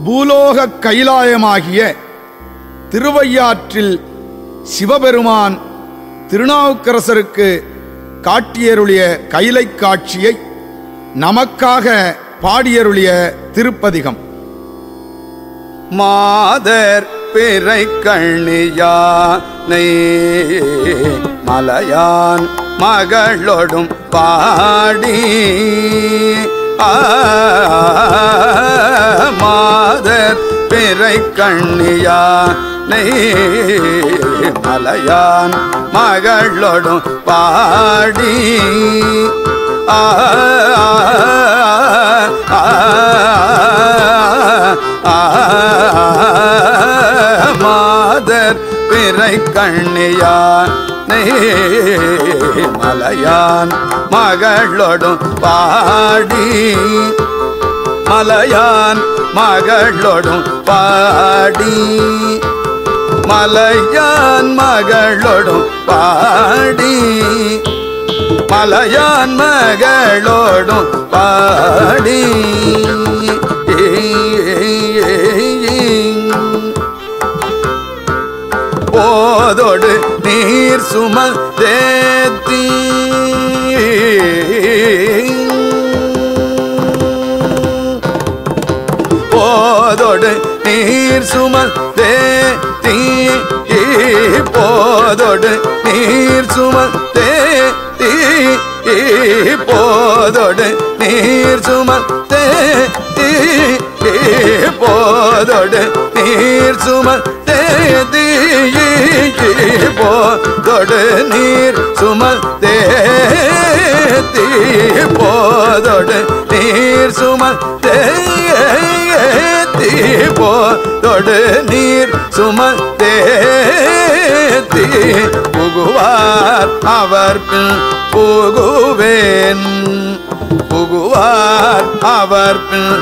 பூலோக கைலாயமாகிய திருவையாற்றில் சிவபெருமான் திருநாவுக்கரசருக்கு காட்டியருளிய கைலை காட்சியை நமக்காக பாடியருளிய திருப்பதிகம் மாதர் பிறை கண்ணியானை மலையான் மகளொடும் பாடி ஆ, மாதர் பிறை கண்ணியானை மலையான் மகளொடும் பாடி ஆ ஆ, ஆ, மாதர் பிறை கண்ணியான் மலையான் மகளொடும் பாடி மலையான் மகளொடும் பாடி மலையான் மகளொடும் பாடி மலையான் மகளோடும் பாடி போதோடு நீர் சுமல் தேத்தி போதோடு நீர் சுமல் தேத்தி போதோடு நீர் சுமல் தேத்தி போதோடு நீர் சுமல் தேத்தி போதோடு நீர் சுமல் தேதி போதோடு நீர் சுமல் தேதி போதோடு நீர் சுமல் தேதி போதோடு நீர் சுமல் தேதி புகுவார் அவர் பின் புகுவேன் புகுவார் அவர் பின்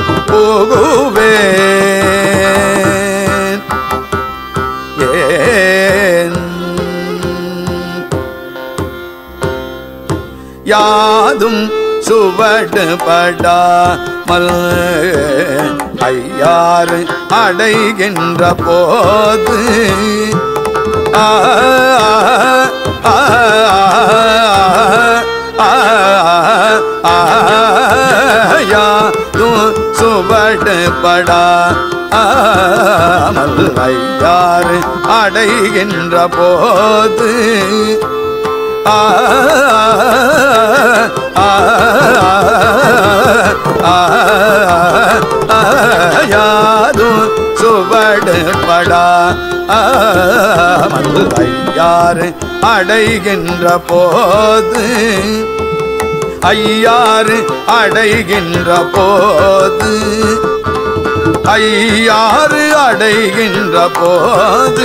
புகுவேன் ஏன் யாதும் சுவடு படாமல் ஐயாறு அடைகின்ற போது ஆ ஆ, ஆ, ஆ, ஆ, யாதும் சுவடு படா ஆமல் ஐயாறு அடைகின்ற போது ஆ ஆ, ஆ, ஆ, யாதும் சுவடு படா ஆமல் ஐயாறு அடைகின்ற போது ஐயாறு அடைகின்ற போது ஐயாறு அடைகின்ற போது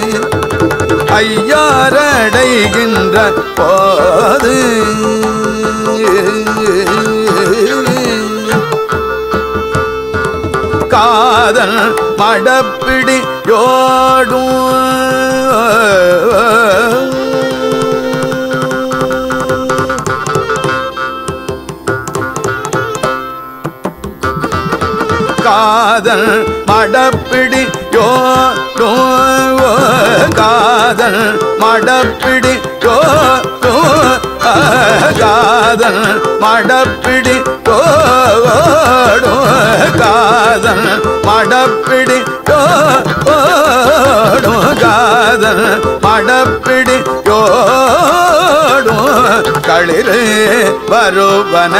ஐயாறு அடைகின்ற போது காதல் மடப்பிடி யோடும் காதல் மடப்பிடி யோ டோ, ஓ, காதல் மடப்பிடி யோ டோ, ஆ, காதல் மடப்பிடி யோ டோ, காதல் மடப்பிடி யோ டோ, காதல் மடப்பிடி யோடும் களிறு வருவன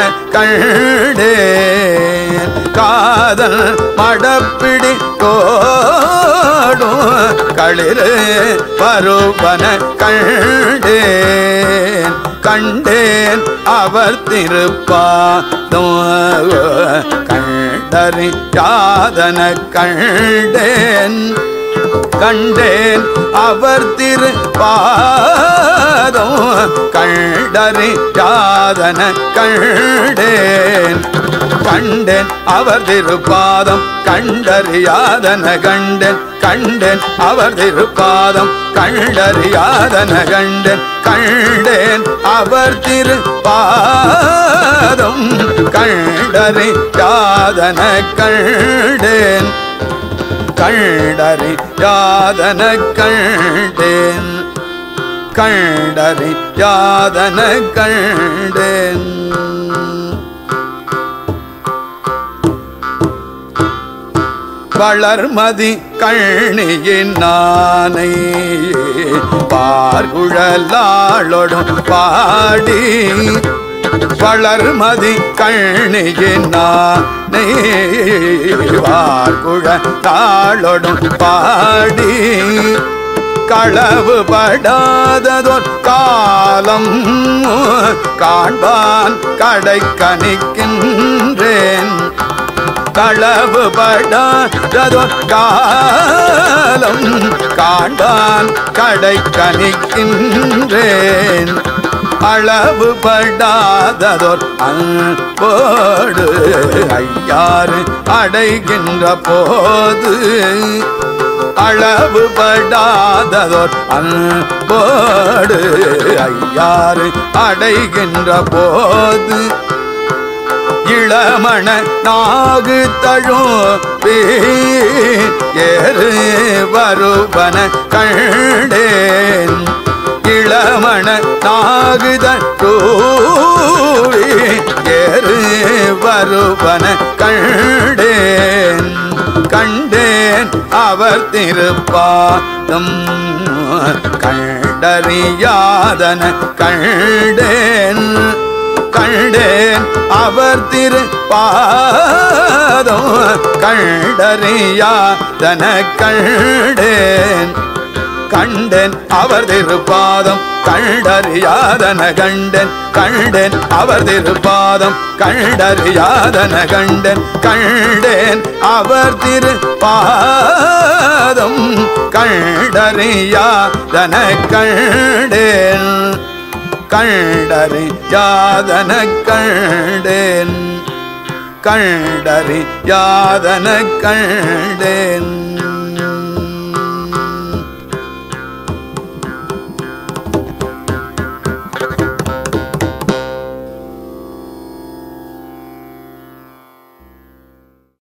கண்டேன் காதல் மடப்பிடி கோடும் களிறு வருவன கண்டேன் கண்டேன் அவர் திருப்பாதம் கண்டறி யாதன கண்டேன் கண்டேன் அவர் திரு பாதம் கண்டறி யாதன கண்டேன் கண்டேன் அவர் திருப்பாதம் கண்டறியாதன கண்டேன் கண்டேன் அவர் திருப்பாதம் கண்டறியாதன கண்டேன் கண்டேன் அவர் திருப்பாதம் கண்டறியாதன கண்டேன் கண்டறி யாதன கண்டேன் கண்டறி யாதன கண்டேன் வளர்மதி கண்ணியின் நானை பார்குழலாளொடும் பாடி வளர்மதி கண்ணியின் நானை பார்குழலாளொடும் பாடி களவு படாததொர் காலம் காண்பான் கடை கணிக்கின்றேன் களவு படாததோ காலம் காண்பான் கடை கணிக்கின்றேன் அளவு படாததோர் அன்போடு ஐயாறு அடைகின்ற போது அளவு படாததோர் அன்போடு ஐயாறு அடைகின்ற போது இளமண நாகு தழும் ஏறு வருவன கண்டேன் இளமண நாகு தூவி ஏறு வருவன கண்டேன் கண்டேன் அவர் திருப்பாதம் கண்டறியாதன கண்டேன் கண்டேன் அவர் திரு பாதம் கண்டறியாதன கண்டேன் கண்டேன் அவர் திருப்பாதம் கண்டறியாதன கண்டன் கண்டேன் அவர் திருப்பாதம் கண்டறியாதன கண்டன் கண்டேன் அவர் திருப்பாதம் கண்டறியாதன கண்டேன் கண்டறி யாதன கண்டேன் கண்டறி யாதன கண்டேன்